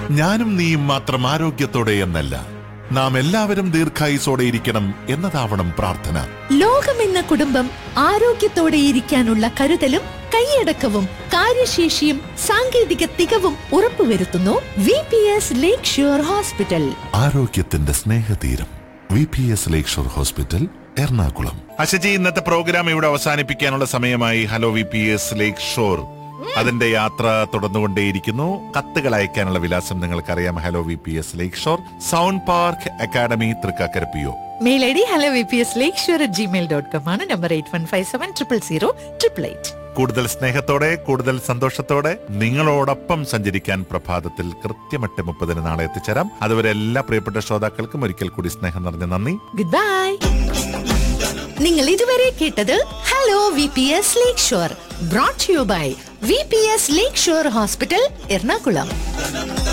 ഞാനും നീയും മാത്രം ആരോഗ്യത്തോടെ എന്നല്ല നാം എല്ലാവരും ദീർഘായുസോടെ ഇരിക്കണം എന്നതാവണം പ്രാർത്ഥന ലോകമെന്ന കുടുംബം ആരോഗ്യത്തോടെ ഇരിക്കാനുള്ള കരുതലും കൈയടക്കവും കാര്യശേഷിയും സാങ്കേതിക തികവും ഉറപ്പുവരുത്തുന്നു V P S lakeshore hospital ആരോഗ്യത്തിന്റെ സ്നേഹതീരം V P S lakeshore hospital Ernakulam അശജി ഇന്നത്തെ പ്രോഗ്രാം ഇവിടെ അവസാനിപ്പിക്കാനുള്ള സമയമായി hello V P S lakeshore അതിന്റെ യാത്ര തുടർന്നുകൊണ്ടേയിരിക്കുന്നു കത്തുകൾ അയക്കാനുള്ള വിലാസം നിങ്ങൾക്കറിയാം hello V P S lakeshore sound park academy Thrikkakara P O mail I D hello V P S lakeshore at gmail dot com ആണ് number eight one five seven triple zero triple eight കൂടുതൽ സ്നേഹത്തോടെ കൂടുതൽ സന്തോഷത്തോടെ നിങ്ങളോടൊപ്പം സഞ്ചരിക്കാൻ പ്രഭാതത്തിൽ കൃത്യം എട്ട് മുപ്പതിന് നാളെ എത്തിച്ചേരാം അതുവരെ എല്ലാ പ്രിയപ്പെട്ട ശ്രോതാക്കൾക്കും ഒരിക്കൽ കൂടി സ്നേഹം നിറഞ്ഞ നന്ദി ഗുഡ് ബൈ നിങ്ങൾ ഇതുവരെ കേട്ടത് hello V P S lakeshore brought you by V P S lakeshore hospital Ernakulam